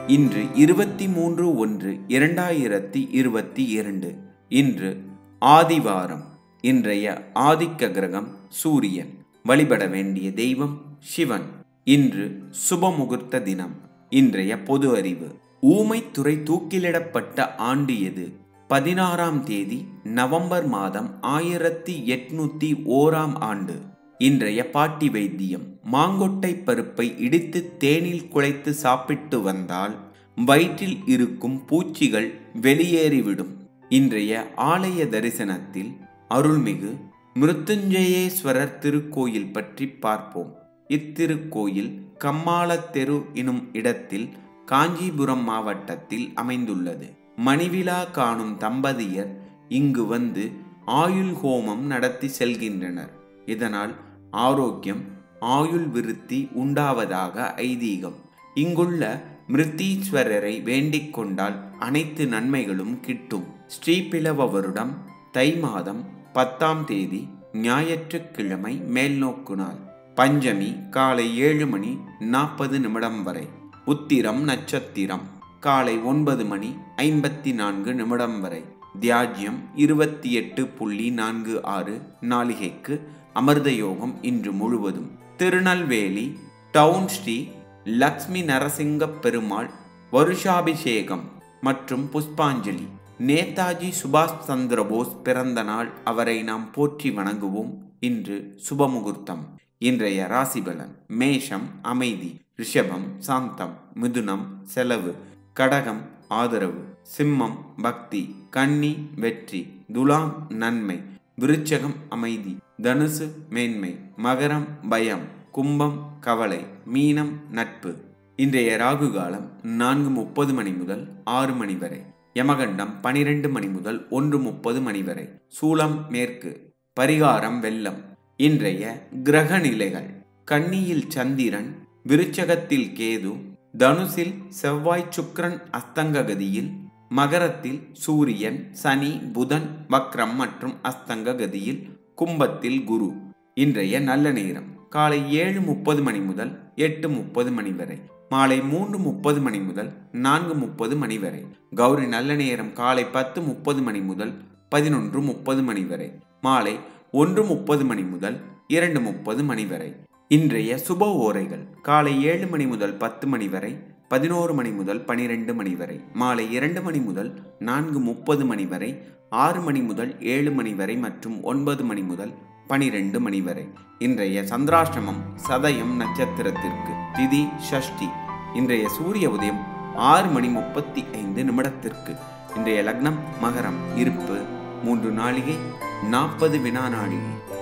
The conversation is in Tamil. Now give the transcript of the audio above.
இன்று இருபத்தி மூன்று ஒன்று இரண்டாயிரத்தி இருபத்தி இரண்டு இன்று ஆதிவாரம் இன்றைய ஆதிக்க கிரகம் சூரியன் வழிபட வேண்டிய தெய்வம் சிவன் இன்று சுபமுகூர்த்த தினம் இன்றைய பொது அறிவு ஊமைத்துறை தூக்கிலிடப்பட்ட ஆண்டு எது பதினாறாம் தேதி நவம்பர் மாதம் ஆயிரத்தி எட்நூத்தி ஓராம் ஆண்டு இன்றைய பாட்டி வைத்தியம் மாங்கொட்டை பருப்பை இடித்து தேனில் குழைத்து சாப்பிட்டு வந்தால் வயிற்றில் இருக்கும் பூச்சிகள் வெளியேறிவிடும் இன்றைய ஆலய தரிசனத்தில் அருள்மிகு மிருத்துஞ்சயேஸ்வரர் திருக்கோயில் பற்றி பார்ப்போம் இத்திருக்கோயில் கம்மாளத்தெரு எனும் இடத்தில் காஞ்சிபுரம் மாவட்டத்தில் அமைந்துள்ளது மணிவிழா காணும் தம்பதியர் இங்கு வந்து ஆயுள் ஹோமம் நடத்தி செல்கின்றனர் இதனால் ஆரோக்கியம் ஆயுள் விருத்தி உண்டாவதாக ஐதீகம் இங்குள்ள மிருத்தீஸ்வரரை வேண்டிக் கொண்டால் அனைத்து நன்மைகளும் கிட்டும் ஸ்ரீபிளவ வருடம் தை மாதம் பத்தாம் தேதி ஞாயிற்றுக்கிழமை மேல்நோக்கு நாள் பஞ்சமி காலை ஏழு மணி நாற்பது நிமிடம் வரை உத்திரம் நட்சத்திரம் காலை ஒன்பது மணி ஐம்பத்தி நான்கு நிமிடம் வரை தியாஜ்யம் இருபத்தி எட்டு புள்ளி நான்கு ஆறு நாளிகைக்கு அமிர்த யோகம் இன்று முழுவதும் திருநெல்வேலி டவுன் ஸ்ரீ லக்ஷ்மி நரசிங்க பெருமாள் வருஷாபிஷேகம் மற்றும் புஷ்பாஞ்சலி நேதாஜி சுபாஷ் சந்திரபோஸ் பிறந்த நாள் அவரை நாம் போற்றி வணங்குவோம் இன்று சுபமுகூர்த்தம் இன்றைய ராசிபலன் மேஷம் அமைதி ரிஷபம் சாந்தம் மிதுனம் செலவு கடகம் ஆதரவு சிம்மம் பக்தி கன்னி வெற்றி துலாம் நன்மை விருச்சகம் அமைதி தனுசு மேன்மை மகரம் பயம் கும்பம் கவலை மீனம் நட்பு இன்றைய ராகு காலம் நான்கு முப்பது மணி முதல் ஆறு மணி வரை யமகண்டம் பனிரெண்டு மணி முதல் ஒன்று முப்பது மணி வரை சூலம் மேற்கு பரிகாரம் வெள்ளம் இன்றைய கிரக நிலைகள் கன்னியில் சந்திரன் விருச்சகத்தில் கேது தனுசில் செவ்வாய் சுக்ரன் அஸ்தங்ககதியில் மகரத்தில் சூரியன் சனி புதன் வக்ரம் மற்றும் அஸ்தங்க கதியில் கும்பத்தில் குரு இன்றைய நல்ல நேரம் காலை ஏழு முப்பது மணி முதல் எட்டு முப்பது மணி வரை மாலை மூன்று முப்பது மணி முதல் நான்கு முப்பது மணி வரை கௌரி நல்ல நேரம் காலை பத்து முப்பது மணி முதல் பதினொன்று முப்பது மணி வரை மாலை ஒன்று முப்பது மணி முதல் இரண்டு முப்பது மணி வரை இன்றைய சுப ஓரைகள் காலை ஏழு மணி முதல் பத்து மணி வரை பதினோரு மணி முதல் பனிரெண்டு மணி வரை மாலை இரண்டு மணி முதல் நான்கு முப்பது மணி வரை ஆறு மணி முதல் ஏழு மணி வரை மற்றும் ஒன்பது மணி முதல் பனிரெண்டு மணி வரை இன்றைய சந்திராஷ்டமம் சதயம் நட்சத்திரத்திற்கு திதி ஷஷ்டி இன்றைய சூரிய உதயம் ஆறு மணி முப்பத்தி ஐந்து நிமிடத்திற்கு இன்றைய லக்னம் மகரம் இருப்பு மூன்று நாளிகை நாற்பது வினா நாளிகை